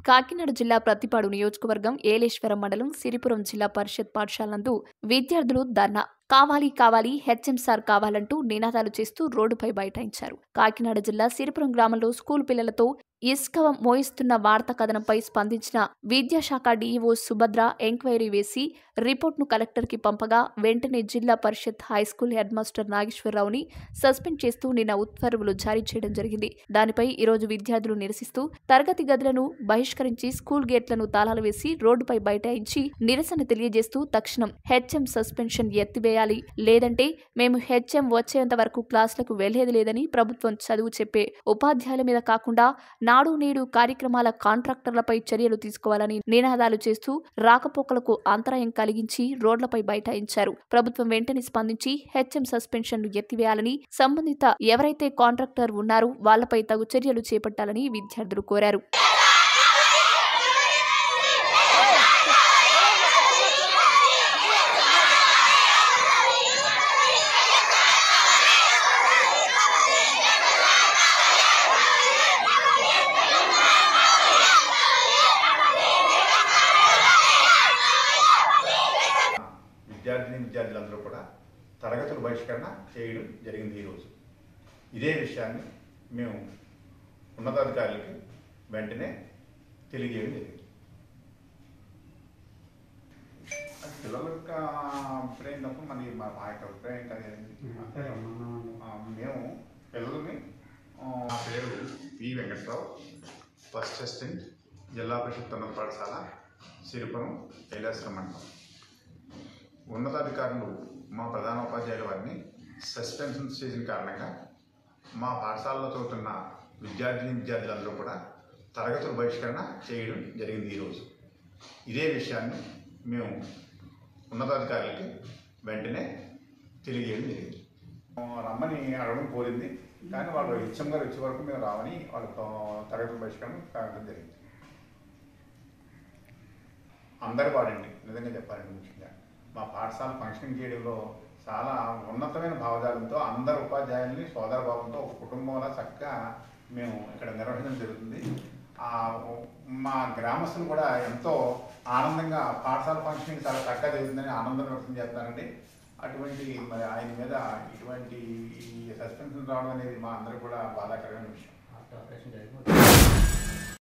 కాకినాడ జిల్లా ప్రతిపాడు నియోజకవర్గం ఏలేశ్వరం మండలం సిరిపురం జిల్లా పరిషత్ పాఠశాల నందు విద్యార్థులు ధర్నా కావాలి కావాలి హెచ్ఎం సార్ కావాలంటూ నినాదాలు చేస్తూ రోడ్డుపై బైఠాయించారు కాకినాడ జిల్లా సిరిపురం గ్రామంలో స్కూల్ పిల్లలతో ఇసుక మోయిస్తున్న వార్తా కథనంపై స్పందించిన విద్యాశాఖ డీఈఓ సుభద్ర ఎంక్వైరీ వేసి రిపోర్ట్ను కలెక్టర్కి పంపగా వెంటనే జిల్లా పరిషత్ హైస్కూల్ హెడ్ మాస్టర్ నాగేశ్వరరావుని సస్పెండ్ చేస్తూ నిన్న ఉత్తర్వులు జారీ చేయడం జరిగింది దానిపై ఈరోజు విద్యార్థులు నిరసిస్తూ తరగతి గదులను బహిష్కరించి స్కూల్ గేట్లను తాళాలు వేసి రోడ్డుపై బైఠాయించి నిరసన తెలియజేస్తూ తక్షణం హెచ్ఎం సస్పెన్షన్ ఎత్తివేయాలి లేదంటే మేము హెచ్ఎం వచ్చేంత వరకు క్లాసులకు వెళ్లేది లేదని ప్రభుత్వం చదువు చెప్పే ఉపాధ్యాయుల మీద కాకుండా నాడు నేడు కార్యక్రమాల కాంట్రాక్టర్లపై చర్యలు తీసుకోవాలని నినాదాలు చేస్తూ రాకపోకలకు అంతరాయం కలిగించి రోడ్లపై బైఠాయించారు ప్రభుత్వం వెంటనే స్పందించి హెచ్ఎం సస్పెన్షన్ ఎత్తివేయాలని సంబంధిత ఎవరైతే కాంట్రాక్టర్ ఉన్నారో వాళ్లపై తగు చర్యలు చేపట్టాలని విద్యార్థులు కోరారు విద్యార్థిని విద్యార్థులందరూ కూడా తరగతుల బహిష్కరణ చేయడం జరిగింది ఈరోజు ఇదే విషయాన్ని మేము ఉన్నతాధికారులకి వెంటనే తెలియజేయడం జరిగింది అది పిల్లల యొక్క అభిప్రాయం తప్ప మరి మా మా యొక్క అభిప్రాయం కాదు ఆ, మేము పిల్లల్ని ఆ, నా పేరు వి వెంకట్రావు ఫస్ట్ అసిస్టెంట్ జిల్లా పరిషత్ ఉన్నత పాఠశాల సిరిపురం కైలాసరం మండలం ఉన్నతాధికారులు మా ప్రధాన ఉపాధ్యాయుల వారిని సస్పెన్షన్ చేసిన కారణంగా మా పాఠశాలలో చదువుతున్న విద్యార్థిని విద్యార్థులందరూ కూడా తరగతుల బహిష్కరణ చేయడం జరిగింది ఈరోజు ఇదే విషయాన్ని మేము ఉన్నతాధికారులకి వెంటనే తెలియజేయడం జరిగింది ఆ, రమ్మని అడగడం కోరింది కానీ వాళ్ళు హెచ్ఎం గారు వచ్చే వరకు మేము రావని వాళ్ళతో తరగతుల బహిష్కరణ కావడం జరిగింది అందరి వాడండి నిజంగా చెప్పాలండి ముఖ్యంగా మా పాఠశాల ఫంక్షనింగ్ చేయడంలో చాలా ఉన్నతమైన భావజాలంతో అందరు ఉపాధ్యాయుల్ని సోదర భావంతో ఒక కుటుంబంలా చక్కగా మేము ఇక్కడ నిర్వహించడం జరుగుతుంది ఆ, మా గ్రామస్తులు కూడా ఎంతో ఆనందంగా పాఠశాల ఫంక్షనింగ్ చాలా చక్కగా జరుగుతుందని ఆనందం వ్యక్తం చేస్తారండి అటువంటి మరి ఆయన మీద ఇటువంటి ఈ సస్పెన్షన్ రావడం అనేది మా అందరికి కూడా బాధాకరమైన విషయం